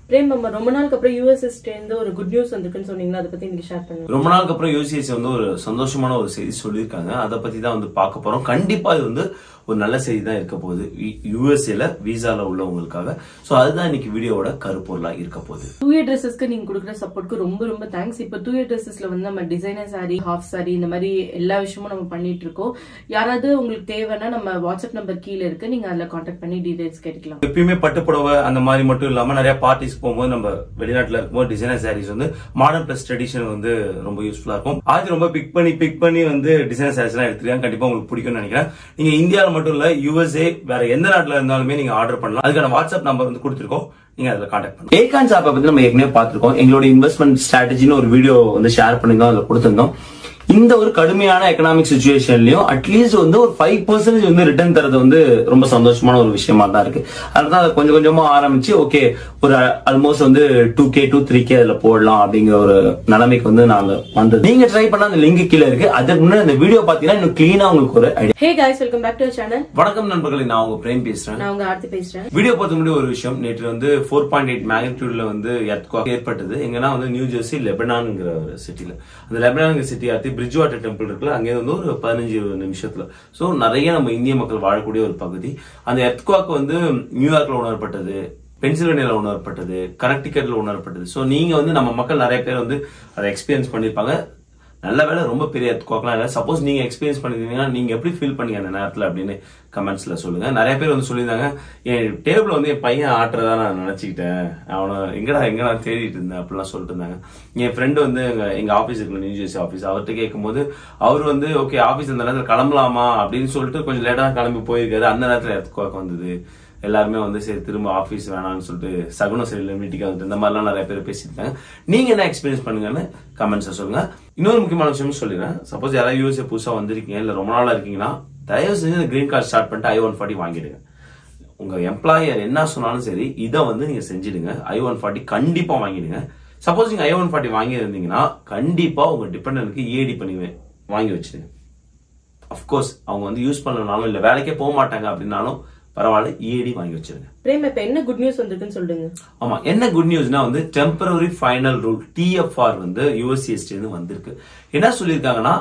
frame நம்ம ரொம்ப நாளுக்கு அப்புறம் யூஎஸ்எஸ்ல இருந்து ஒரு குட் நியூஸ் வந்திருக்குன்னு சொன்னீங்கன்னா அதை பத்தி நீங்க ஷேர் பண்ணுங்க ரொம்ப நாளுக்கு அப்புறம் யூசிஎஸ் வந்து ஒரு சந்தோஷமான ஒரு செய்தி சொல்லியிருக்காங்க அதை பத்தி தான் வந்து பார்க்க போறோம் கண்டிப்பா இது வந்து ஒரு நல்ல செய்தி தான் இருக்க போகுது யூஎஸ்ஏல விசால உள்ளவங்களுக்காக சோ அதுதான் இன்னைக்கு வீடியோவோட கருப்பொருளா இருக்க போகுது டூ இயர் ட்ரெஸ்ஸஸ்க்கு நீங்க கொடுக்குற சப்போர்ட்க்கு ரொம்ப ரொம்ப தேங்க்ஸ் இப்போ டூ இயர் ட்ரெஸ்ஸஸ்ல வந்து நம்ம டிசைனர் சாரி ஹாஃப் சாரி இந்த மாதிரி எல்லா விஷயமும் நம்ம பண்ணிட்டு இருக்கோம் யாராவது உங்களுக்கு தேவைன்னா நம்ம வாட்ஸ்அப் நம்பர் கீழே இருக்கு நீங்க அதுல காண்டாக்ட் பண்ணி டீடைல்ஸ் கேட்டுக்கலாம் எப்பயுமே பட்டு புடவை அந்த மாதிரி மட்டும் இல்லாம நிறைய பார்ட்டிஸ் போகும்போது நம்ம வெளிநாட்டுல இருக்கும்போது டிசைனர் சாரீஸ் வந்து மாடர்ன் பிளஸ் ட்ரெடிஷன் வந்து ரொம்ப யூஸ்ஃபுல்லா இருக்கும் ஆதி ரொம்ப பிக் பண்ணி பிக் பண்ணி வந்து டிசைனர் சாரீஸ் எல்லாம் எடுத்துருக்காங்க கண்டிப்பா உங்களுக்கு பிடிக்கும்னு நினைக்கிறேன் நீங்க இந்தியால மட்டும் இல்ல யூஎஸ்ஏ வேற எந்த நாட்டுல இருந்தாலுமே நீங்க ஆர்டர் பண்ணலாம் அதுக்கான வாட்ஸ்அப் நம்பர் வந்து கொடுத்துருக்கோம் நீங்க அதுல கான்டாக்ட் பண்ணுங்க ஏகான் ஷாப்பை பத்தி நம்ம ஏற்கனவே பார்த்திருக்கோம் எங்களோட இன்வெஸ்ட்மெண்ட் ஸ்ட்ராட்டஜின்னு ஒரு வீடியோ வந்து ஷேர் பண்ணிருந்தோம் அதுல கொடுத்திருந்தோம் இந்த ஒரு கடுமையான எக்கனாமிக் சுச்சுவேஷன்லயும் அட்லீஸ்ட் வந்து ஒரு ஃபைவ் பர்சன்டேஜ் வந்து ரிட்டர்ன் தரது வந்து ரொம்ப சந்தோஷமான ஒரு விஷயமா தான் இருக்கு அதுதான் அதை கொஞ்சம் கொஞ்சமா ஆரம்பிச்சு ஓகே ஒரு ஆல்மோஸ்ட் வந்து two K two three K அதுல போடலாம் அப்படிங்கிற ஒரு நிலைமைக்கு வந்து நாங்க வந்தது நீங்க ட்ரை பண்ண அந்த லிங்க் கீழே இருக்கு அதுக்கு முன்னாடி இந்த வீடியோ பாத்தீங்கன்னா இன்னும் கிளீனா உங்களுக்கு ஒரு idea hey guys welcome back to channel வணக்கம் நண்பர்களே நான் உங்க பிரேம் பேசுறேன் நான் உங்க ஆர்த்தி பேசுறேன் வீடியோ பார்த்த முன்னாடி ஒரு விஷயம் நேற்று வந்து ஃபோர் பாயிண்ட் எயிட் மேக்னிடியூட்ல வந்து earthquake ஏற்பட்டது எங்கன்னா வந்து நியூ ஜெர்சி லெபனான்ங்கிற ஒரு சிட்டில அந்த லெபனான்ங்கிற சிட்டி ஆத்தி பிரிட்ஜ் வாட்டர் டெம்பிள் இருக்குல்ல அங்கே வந்து ஒரு பதினஞ்சு நிமிஷத்துல ஸோ நிறைய நம்ம இந்திய மக்கள் வாழக்கூடிய ஒரு பகுதி அந்த earthquake வந்து நியூயார்க்ல உணரப்பட்டது பென்சில்வேனியால உணரப்பட்டது கனெக்டிகட்ல உணரப்பட்டது ஸோ நீங்க வந்து நம்ம மக்கள் நிறைய பேர் வந்து அதை எக்ஸ்பீரியன்ஸ் பண்ணியிருப்பாங்க நல்ல வேலை ரொம்ப பெரிய எத்துக்கோக்கலாம் இல்லை சப்போஸ் நீங்க எக்ஸ்பீரியன்ஸ் பண்ணிருந்தீங்கன்னா நீங்க எப்படி ஃபீல் பண்ணீங்க அந்த நேரத்துல அப்படின்னு கமெண்ட்ஸ்ல சொல்லுங்க நிறைய பேர் வந்து சொல்லியிருந்தாங்க என் டேபிள் வந்து என் பையன் ஆட்டுறதா நான் நினைச்சுக்கிட்டேன் அவனை எங்கடா எங்கடா தேடிட்டு இருந்தேன் அப்படிலாம் சொல்லிட்டு இருந்தாங்க என் ஃப்ரெண்டு வந்து எங்க எங்க ஆஃபீஸ் இருக்குல்ல நியூ ஜெர்சி ஆஃபீஸ் அவர்கிட்ட கேட்கும்போது அவர் வந்து ஓகே ஆஃபீஸ் அந்த நேரத்தில் கிளம்பலாமா அப்படின்னு சொல்லிட்டு கொஞ்சம் லேட்டா கிளம்பி போயிருக்காரு அந்த நேரத்துல எத்துக்கோக்க வந்தது எல்லாருமே வந்து சரி திரும்ப ஆஃபீஸ் வேணாம்னு சொல்லிட்டு சகுனம் சரியில்லை மீட்டிங் வந்துட்டு இந்த மாதிரிலாம் நிறைய பேர் பேசியிருக்காங்க நீங்க என்ன எக்ஸ்பீரியன்ஸ் பண்ணுங்கன்னு கமெண்ட்ஸ்ல சொல்லுங்க இன்னொரு முக்கியமான விஷயம் சொல்லிடுறேன் சப்போஸ் யாராவது யூஎஸ்ஏ புதுசா வந்திருக்கீங்க இல்ல ரொம்ப நாளா இருக்கீங்கன்னா தயவு செஞ்சு இந்த கிரீன் கார்டு ஸ்டார்ட் பண்ணிட்டு ஐ ஒன் ஃபார்ட்டி வாங்கிடுங்க உங்க எம்ப்ளாயர் என்ன சொன்னாலும் சரி இதை வந்து நீங்க செஞ்சிடுங்க ஐ ஒன் ஃபார்ட்டி கண்டிப்பா வாங்கிடுங்க சப்போஸ் நீங்க ஐ ஒன் ஃபார்ட்டி வாங்கி இருந்தீங்கன்னா கண்டிப்பா உங்க டிபெண்டனுக்கு ஏடி பண்ணி வே- வாங்கி வச்சிடுங்க அஃப்கோர்ஸ் அவங்க வந்து யூஸ் பண்ணலனாலும் இல்ல வேலைக்கே போக மாட்டாங்க அப்படின்னாலும் பரவாயில்ல இஏடி வாங்கி வச்சிருங்க பிரேம் இப்ப என்ன குட் நியூஸ் வந்திருக்குன்னு சொல்லுங்க ஆமா என்ன குட் நியூஸ்னா வந்து டெம்பரரி ஃபைனல் ரூல் டிஎஃப்ஆர் வந்து யூஎஸ்சிஎஸ்டி இருந்து வந்திருக்கு என்ன சொல்லியிருக்காங்கன்னா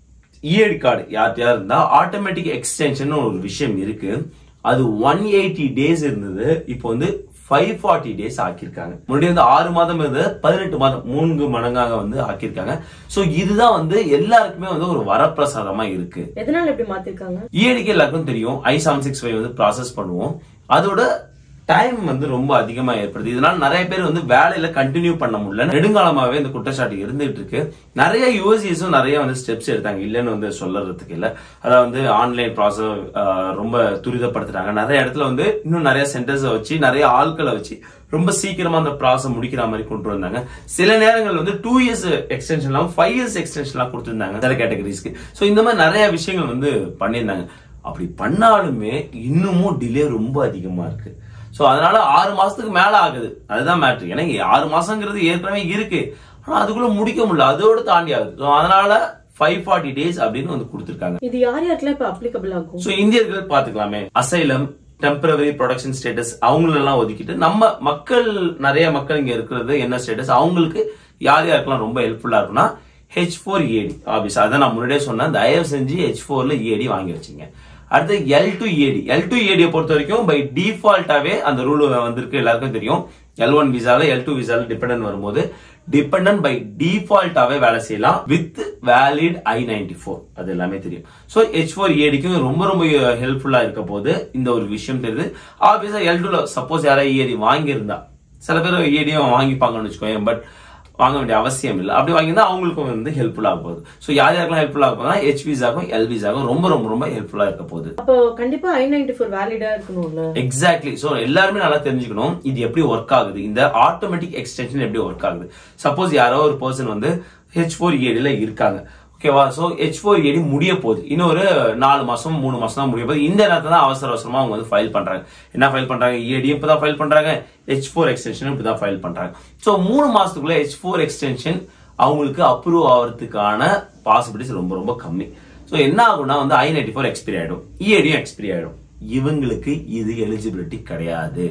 இஏடி கார்டு யார் யார் இருந்தா ஆட்டோமேட்டிக் எக்ஸ்டென்ஷன் ஒரு விஷயம் இருக்கு அது ஒன் எயிட்டி டேஸ் இருந்தது இப்போ வந்து ஃபைவ் ஃபார்ட்டி டேஸ் ஆக்கியிருக்காங்க முன்னாடி வந்து ஆறு மாதம் இருந்தது பதினெட்டு மாதம் மூன்று மடங்காக வந்து ஆக்கியிருக்காங்க சோ இதுதான் வந்து எல்லாருக்குமே வந்து ஒரு வரப்பிரசாதமா இருக்கு எதனால இப்படி மாத்திருக்காங்க இஏடிக்கு எல்லாருக்கும் தெரியும் ஐ செவன் சிக்ஸ் ஃபைவ் வந்து ப்ராசஸ் பண்ணுவோம் அதோட டைம் வந்து ரொம்ப அதிகமா ஏற்படுது இதனால நிறைய பேர் வந்து வேலையில கண்டினியூ பண்ண முடியல நெடுங்காலமாவே இந்த குற்றச்சாட்டு இருந்துட்டு இருக்கு நிறைய யூஎஸ்இஸும் நிறைய வந்து ஸ்டெப்ஸ் எடுத்தாங்க இல்லைன்னு வந்து சொல்லறதுக்கு இல்ல அதாவது வந்து ஆன்லைன் ப்ராசஸ் ரொம்ப துரிதப்படுத்துறாங்க நிறைய இடத்துல வந்து இன்னும் நிறைய சென்டர்ஸை வச்சு நிறைய ஆட்களை வச்சு ரொம்ப சீக்கிரமா அந்த ப்ராசஸ் முடிக்கிற மாதிரி கொண்டு வந்தாங்க சில நேரங்கள் வந்து டூ இயர்ஸ் எக்ஸ்டென்ஷன்லாம் ஃபைவ் இயர்ஸ் எக்ஸ்டென்ஷன்லாம் கொடுத்துருந்தாங்க சில கேட்டகரிஸ்க்கு ஸோ இந்த மாதிரி நிறைய விஷயங்கள் வந்து பண்ணியிருந்தாங்க அப்படி பண்ணாலுமே இன்னமும் டிலே ரொம்ப அதிகமா இருக்கு சோ அதனால ஆறு மாசத்துக்கு மேல ஆகுது அதுதான் மேட்ரு ஏன்னா இங்க ஆறு மாசங்கிறது ஏற்கனவே இருக்கு ஆனா அதுக்குள்ள முடிக்க முடியல அதோட தாண்டி ஆகுது சோ அதனால ஃபைவ் ஃபார்ட்டி டேஸ் அப்படின்னு வந்து கொடுத்துருக்காங்க இது யார் யாருக்கெல்லாம் இப்ப அப்ளிகபிள் ஆகும் சோ இந்தியர்கள் பாத்துக்கலாமே அசைலம் டெம்பரரி ப்ரொடக்ஷன் ஸ்டேட்டஸ் அவங்களெல்லாம் ஒதுக்கிட்டு நம்ம மக்கள் நிறைய மக்கள் இங்க இருக்கிறது என்ன ஸ்டேட்டஸ் அவங்களுக்கு யார் யாருக்கெல்லாம் ரொம்ப ஹெல்ப்ஃபுல்லா இருக்கும்னா ஹெச் ஃபோர் ஏடி ஆபீஸ் அதை நான் முன்னாடியே சொன்னேன் தயவு செஞ்சு ஹெச் ஃபோர்ல ஏடி வாங்கி வச்சுங்க அடுத்து L two EAD L two ஏடியை பொறுத்த வரைக்கும் பை டிஃபால்ட்டாவே அந்த ரூல் வந்திருக்கு எல்லாருக்கும் தெரியும் எல் ஒன் விசால எல் டூ விசால டிபெண்டன்ட் வரும்போது டிபெண்டன்ட் பை டிஃபால்ட்டாவே வேலை செய்யலாம் with valid I ninety four அது எல்லாமே தெரியும் ஸோ ஹெச் ஃபோர் ஏடிக்கும் ரொம்ப ரொம்ப ஹெல்ப்ஃபுல்லா இருக்க போது இந்த ஒரு விஷயம் தெரியுது ஆப்வியஸா எல் டூல சப்போஸ் யாராவது ஏடி வாங்கியிருந்தா சில பேர் ஏடியும் வாங்கிப்பாங்கன்னு வச்சுக்கோங்க பட் வாங்க வேண்டிய அவசியம் இல்லை அப்படி வாங்கியிருந்தா அவங்களுக்கும் வந்து ஹெல்ப்ஃபுல்லாக போகுது ஸோ யார் யாருக்கெல்லாம் ஹெல்ப்ஃபுல்லாக போகுதுன்னா ஹெச் விசாக்கும் எல் விசாக்கும் ரொம்ப ரொம்ப ரொம்ப ஹெல்ப்ஃபுல்லாக இருக்க போகுது அப்போ கண்டிப்பா ஐ நைன்டி ஃபோர் வேலிடா இருக்கணும்ல எக்ஸாக்ட்லி சோ எல்லாருமே நல்லா தெரிஞ்சுக்கணும் இது எப்படி ஒர்க் ஆகுது இந்த ஆட்டோமேட்டிக் எக்ஸ்டென்ஷன் எப்படி ஒர்க் ஆகுது சப்போஸ் யாரோ ஒரு பர்சன் வந்து ஹெச் ஃபோர் ஏடில இருக்காங்க ஓகேவா சோ ஹெச் ஃபோர் ஏடி முடிய போகுது இன்னும் ஒரு நாலு மாசம் மூணு மாசம் தான் முடிய போகுது இந்த நேரத்துல தான் அவசர அவசரமா அவங்க வந்து ஃபைல் பண்றாங்க என்ன ஃபைல் பண்றாங்க ஏடி இப்பதான் ஃபைல் பண்றாங்க ஹெச் ஃபோர் எக்ஸ்டென்ஷன் இப்பதான் ஃபைல் பண்றாங்க சோ மூணு மாசத்துக்குள்ள ஹெச் ஃபோர் எக்ஸ்டென்ஷன் அவங்களுக்கு அப்ரூவ் ஆகிறதுக்கான பாசிபிலிட்டிஸ் ரொம்ப ரொம்ப கம்மி சோ என்ன ஆகும்னா வந்து ஐ நைன்டி ஃபோர் எக்ஸ்பிரி ஆயிடும் இஏடியும் எக்ஸ்பிரி ஆயிடும் இவங்களுக்கு இது எலிஜிபிலிட்டி கிடையாது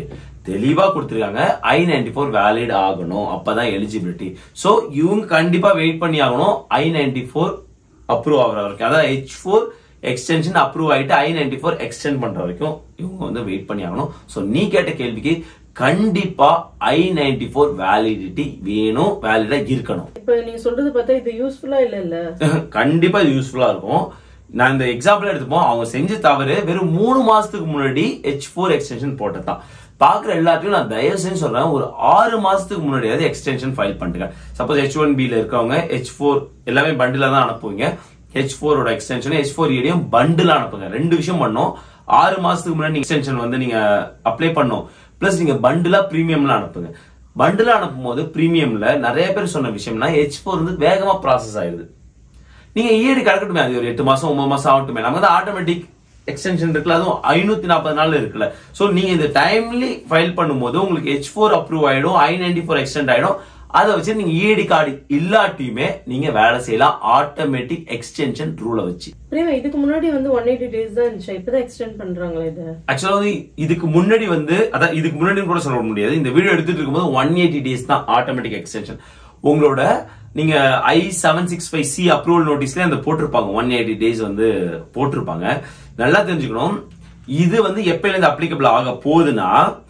தெளிவா கொடுத்துருக்காங்க ஐ நைன்டி ஃபோர் வேலிட் ஆகணும் அப்பதான் எலிஜிபிலிட்டி சோ இவங்க கண்டிப்பா வெயிட் பண்ணி ஆகணும் ஐ நைன்டி ஃபோர் அப்ரூவ் ஆகுற வரைக்கும் அதாவது ஹெச் ஃபோர் எக்ஸ்டென்ஷன் அப்ரூவ் ஆயிட்டு ஐ நைன்டி ஃபோர் எக்ஸ்டெண்ட் பண்ற வரைக்கும் இவங்க வந்து வெயிட் பண்ணி ஆகணும் சோ நீ கேட்ட கேள்விக்கு கண்டிப்பா ஐ நைன்டி ஃபோர் வேலிடிட்டி வேணும் வேலிடா இருக்கணும் இப்ப நீங்க சொல்றது பார்த்தா இது யூஸ்ஃபுல்லா இல்ல இல்ல கண்டிப்பா இது யூஸ்ஃபுல்லா இருக்கும் நான் இந்த எக்ஸாம்பிள் எடுத்துப்போம் அவங்க செஞ்ச தவறு வெறும் மூணு மாசத்துக்கு முன்னாடி ஹெச் ஃபோர் எக்ஸ்டென்ஷன் போட்டதான் பாக்குற எல்லாத்தையும் நான் தயவு செஞ்சு சொல்றேன் ஒரு ஆறு மாசத்துக்கு முன்னாடியாவது எக்ஸ்டென்ஷன் ஃபைல் பண்ணிட்டுங்க சப்போஸ் ஹெச் ஒன் பில இருக்கவங்க ஹெச் ஃபோர் எல்லாமே பண்டில தான் அனுப்புவீங்க ஹெச் ஃபோரோட எக்ஸ்டென்ஷன் ஹெச் ஃபோர் ஏடியும் பண்டில் அனுப்புங்க ரெண்டு விஷயம் பண்ணோம் ஆறு மாசத்துக்கு முன்னாடி எக்ஸ்டென்ஷன் வந்து நீங்க அப்ளை பண்ணும் பிளஸ் நீங்க பண்டிலா பிரீமியம்ல அனுப்புங்க பண்டிலா அனுப்பும் போது பிரீமியம்ல நிறைய பேர் சொன்ன விஷயம்னா ஹெச் ஃபோர் வந்து வேகமா ப்ராசஸ் ஆயிடுது நீங்க இஏடி கிடக்கட்டுமே அது ஒரு எட்டு மாசம் ஒன்பது மாசம் ஆகட்டுமே நமக்கு வந்து ஆட்டோமேட்டிக் எக்ஸ்டென்ஷன் இருக்குல்ல அதுவும் ஐநூத்தி நாற்பது நாள் இருக்குல்ல சோ நீங்க இந்த டைம்லி ஃபைல் பண்ணும்போது உங்களுக்கு ஹெச் ஃபோர் அப்ரூவ் ஆயிடும் ஐ நைன்டி ஃபோர் எக்ஸ்டெண்ட் ஆயிடும் அதை வச்சு நீங்க இஏடி கார்டு இல்லாட்டியுமே நீங்க வேலை செய்யலாம் ஆட்டோமேட்டிக் எக்ஸ்டென்ஷன் ரூலை வச்சு பிரேமா இதுக்கு முன்னாடி வந்து ஒன் எயிட்டி டேஸ் தான் இருந்துச்சு இப்பதான் எக்ஸ்டெண்ட் பண்றாங்களா இது ஆக்சுவலா வந்து இதுக்கு முன்னாடி வந்து அதான் இதுக்கு முன்னாடி கூட சொல்ல முடியாது இந்த வீடியோ எடுத்துட்டு இருக்கும்போது ஒன் எயிட்டி டேஸ் தான் ஆட்டோமேட்டிக் எக்ஸ்டென்ஷன் உங்களோட நீங்க I seven six five C approval நோட்டீஸ்ல அந்த போட்டிருப்பாங்க ஒன் எயிட்டி டேஸ் வந்து போட்டிருப்பாங்க நல்லா தெரிஞ்சுக்கணும் இது வந்து எப்பல இருந்து அப்ளிகபிள் ஆக போகுதுன்னா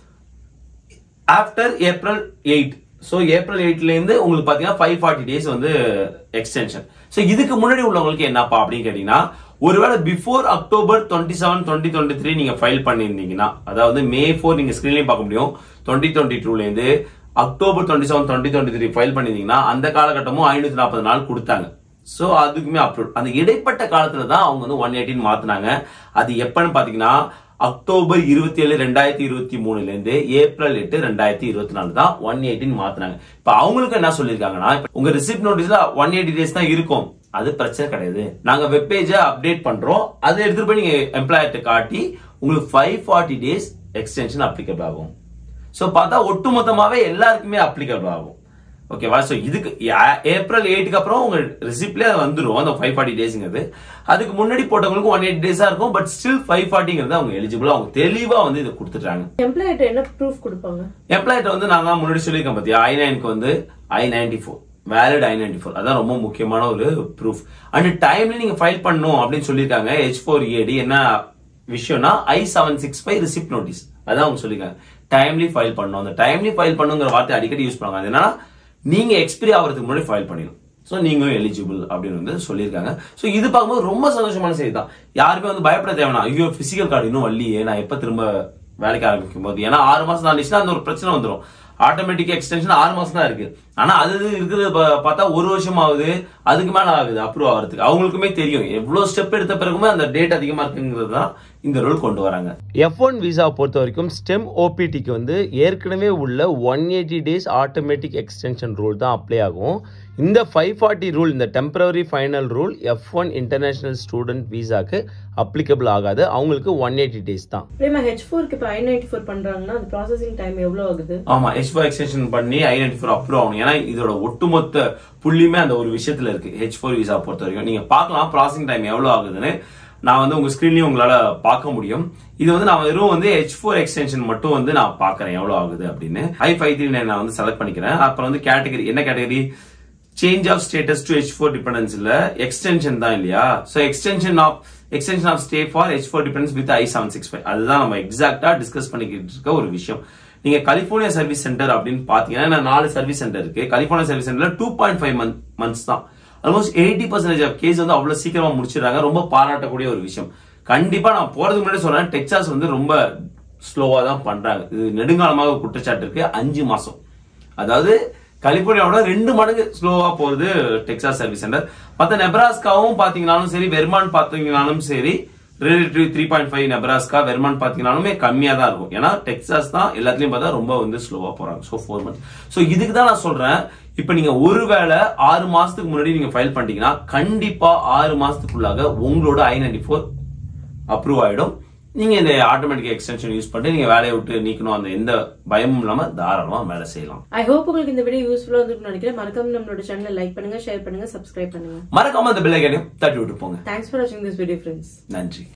after April eight so April எயிட்ல இருந்து உங்களுக்கு பாத்தீங்கன்னா ஃபைவ் ஃபார்ட்டி டேஸ் வந்து எக்ஸ்டென்ஷன் ஸோ இதுக்கு முன்னாடி உள்ளவங்களுக்கு என்னப்பா அப்படின்னு கேட்டீங்கன்னா ஒருவேளை before October twenty seven twenty twenty three நீங்க ஃபைல் பண்ணியிருந்தீங்கன்னா அதாவது மே ஃபோர் நீங்க ஸ்கிரீன்லயும் பார்க்க முடியும் டுவெண்ட்டி டுவெண்ட்டி டூல இருந்து October twenty seven twenty twenty three file பண்ணியிருந்தீங்கன்னா அந்த காலகட்டமும் ஐநூத்தி நாற்பது நாள் கொடுத்தாங்க சோ அதுக்குமே அப்ரூவ் அந்த இடைப்பட்ட காலத்துல தான் அவங்க வந்து ஒன் எயிட்டின் மாத்தினாங்க அது எப்பன்னு பாத்தீங்கன்னா அக்டோபர் இருபத்தி ஏழு ரெண்டாயிரத்தி இருபத்தி மூணுல இருந்து ஏப்ரல் எட்டு ரெண்டாயிரத்தி இருபத்தி நாலு தான் ஒன் எயிட்டின் மாத்தினாங்க இப்ப அவங்களுக்கு என்ன சொல்லிருக்காங்கன்னா இப்ப உங்க ரிசிப்ட் நோட்டீஸ்ல ஒன் எயிட்டி டேஸ் தான் இருக்கும் அது பிரச்சனை கிடையாது நாங்க வெப்பேஜ அப்டேட் பண்றோம் அதை எடுத்துட்டு போய் நீங்க எம்ப்ளாயர்ட்ட காட்டி உங்களுக்கு five forty days extension applicable ஆகும் சோ பார்த்தா ஒட்டுமொத்தமாவே எல்லாருக்குமே அப்ளிகபிள் ஆகும் ஓகேவா சோ இதுக்கு ஏ- ஏப்ரல் எயிட்டுக்கு அப்புறம் உங்க ரிசிப்ட்ல வந்துரும் அந்த ஃபைவ் ஃபார்ட்டி டேஸ்ங்கிறது அதுக்கு முன்னாடி போட்டவங்களுக்கு ஒன் எயிட் டேஸா இருக்கும் பட் ஸ்டில் ஃபைவ் ஃபார்ட்டிங்கிறது அவங்க எலிஜிபிள் அவங்க தெளிவா வந்து இதை கொடுத்துட்டாங்க எம்ப்ளாயிட்ட என்ன ப்ரூஃப் கொடுப்பாங்க எம்ப்ளாய்ட்ட வந்து நான் தான் முன்னாடி சொல்லியிருக்கேன் பாத்தியா ஐ நைனுக்கு வந்து I ninety four valid I ninety four அதான் ரொம்ப முக்கியமான ஒரு ப்ரூஃப் அண்ட் டைம்ல நீங்க ஃபைல் பண்ணணும் அப்படின்னு சொல்லியிருக்காங்க ஹெச் ஃபோர் ஏடி என்ன விஷயம்னா I seven six five receipt notice அதான் அவங்க சொல்லியிருக்காங்க டைம்லி ஃபைல் பண்ணணும் அந்த டைம்லி ஃபைல் பண்ணுங்கிற வார்த்தை அடிக்கடி யூஸ் பண்ணுவாங்க அது என்னன்னா நீங்க எக்ஸ்பிரி ஆகிறதுக்கு முன்னாடி ஃபைல் பண்ணிடணும் ஸோ நீங்களும் எலிஜிபிள் அப்படின்னு வந்து சொல்லியிருக்காங்க ஸோ இது பார்க்கும்போது ரொம்ப சந்தோஷமான செய்தி தான் யாருமே வந்து பயப்பட தேவைனா ஐயோ பிசிக்கல் கார்டு இன்னும் வரலையே நான் எப்ப திரும்ப வேலைக்கு ஆரம்பிக்கும் போது ஏன்னா ஆறு மாசம் தாண்டிச்சுன்னா அந்த ஒரு பிரச்சனை வந்துடும் ஆட்டோமேட்டிக் எக்ஸ்டென்ஷன் ஆறு மாசம் தான் இருக்கு ஆனா அது இருக்கிறது பா- பார்த்தா ஒரு வருஷம் ஆகுது அதுக்கு மேல ஆகுது அப்ரூவ் ஆகிறதுக்கு அவங்களுக்குமே தெரியும் எவ்வளவு ஸ்டெப் எடுத்த பிறகுமே அந்த டேட் அதிகமா இருக்குங்கிறது தான் இந்த ரூல் கொண்டு வராங்க எஃப் ஒன் விசா பொறுத்த வரைக்கும் ஸ்டெம் ஓபிடிக்கு வந்து ஏற்கனவே உள்ள one eighty days automatic extension rule தான் அப்ளை ஆகும் இந்த ஃபைவ் ஃபார்ட்டி ரூல் இந்த temporary final rule F one international student விசாக்கு அப்ளிகபிள் ஆகாது அவங்களுக்கு ஒன் எயிட்டி டேஸ் தான் பிரேமா ஹெச் ஃபோருக்கு இப்போ ஐ நைன்டி ஃபோர் பண்றாங்கன்னா அது ப்ராசஸிங் டைம் எவ்வளவு ஆகுது ஆமா ஹெச் ஃபோர் எக்ஸ்டென்ஷன் பண்ணி ஐ நைன்டி ஃபோர் அப்ரூவ் ஆகணும் ஏன்னா இதோட ஒட்டுமொத்த புள்ளியுமே அந்த ஒரு விஷயத்துல இருக்கு ஹெச் ஃபோர் விசா பொறுத்த வரைக்கும் நீங்க பார்க்கலாம் ப்ராசஸிங் டைம் எவ்வளவு ஆகுதுன்னு நான் வந்து உங்க ஸ்கிரீன்லயும் உங்களால பார்க்க முடியும் இது வந்து நான் வெறும் வந்து ஹெச் ஃபோர் எக்ஸ்டென்ஷன் மட்டும் வந்து நான் பாக்குறேன் எவ்வளவு ஆகுது அப்படின்னு ஐ ஃபைவ் த்ரீ நான் வந்து செலக்ட் பண்ணிக்கிறேன் அப்புறம் வந்து கேட்டகரி என்ன category change of status to H four dependence இல்ல எக்ஸ்டென்ஷன் தான் இல்லையா so extension of extension of stay for H four dependence with I seven six five அதுதான் நம்ம எக்ஸாக்டா டிஸ்கஸ் பண்ணிக்கிட்டு இருக்க ஒரு விஷயம் நீங்க கலிபோர்னியா சர்வீஸ் சென்டர் அப்படின்னு பாத்தீங்கன்னா நான் நாலு சர்வீஸ் சென்டர் இருக்கு கலிபோர்னியா சர்வீஸ் சென்டர்ல டூ பாயிண்ட் ஃபைவ் மந்த்ஸ் தான் almost eighty percentage of case வந்து அவ்வளவு சீக்கிரமா முடிச்சிடுறாங்க ரொம்ப பாராட்டக்கூடிய ஒரு விஷயம் கண்டிப்பா நான் போறதுக்கு முன்னாடி சொல்றேன் டெக்சாஸ் வந்து ரொம்ப ஸ்லோவா தான் பண்றாங்க இது நெடுங்காலமாக ஒரு குற்றச்சாட்டு இருக்கு அஞ்சு மாசம் அதாவது கலிபோர்னியாவோட ரெண்டு மடங்கு ஸ்லோவா போறது டெக்சாஸ் சர்வீஸ் சென்டர் மத்த நெப்ராஸ்காவும் பாத்தீங்கன்னாலும் சரி வெர்மான் பாத்தீங்கன்னாலும் சரி relative three point five Nebraska Vermont பாத்தீங்கன்னாலுமே கம்மியா தான் இருக்கும் ஏன்னா டெக்சாஸ் தான் எல்லாத்துலயும் பார்த்தா ரொம்ப வந்து ஸ்லோவா போறாங்க ஸோ ஃபோர் மந்த்ஸ் ஸோ இதுக்கு தான் நான் சொல்றேன் இப்ப நீங்க ஒருவேளை ஆறு மாசத்துக்கு முன்னாடி நீங்க ஃபைல் பண்ணிட்டீங்கன்னா கண்டிப்பா ஆறு மாசத்துக்குள்ளாக உங்களோட ஐ நைன்டி ஃபோர் அப்ரூவ் ஆயிடும் நீங்க இந்த ஆட்டோமேட்டிக் எக்ஸ்டென்ஷன் யூஸ் பண்ணி நீங்க வேலையை விட்டு நீக்கணும் அந்த எந்த பயமும் இல்லாம தாராளமா வேலை செய்யலாம் ஐ ஹோப் உங்களுக்கு இந்த வீடியோ யூஸ்ஃபுல்லா இருந்திருக்கும்னு நினைக்கிறேன் மறக்காம நம்மளோட சேனலை லைக் பண்ணுங்க ஷேர் பண்ணுங்க சப்ஸ்கிரைப் பண்ணுங்க மறக்காம அந்த பில்லைக்கனையும் தட்டி விட்டு போங்க தேங்க்ஸ் ஃபார் வாட்சிங் திஸ் வீடியோ ஃப்ரெண்ட்ஸ் நன்றி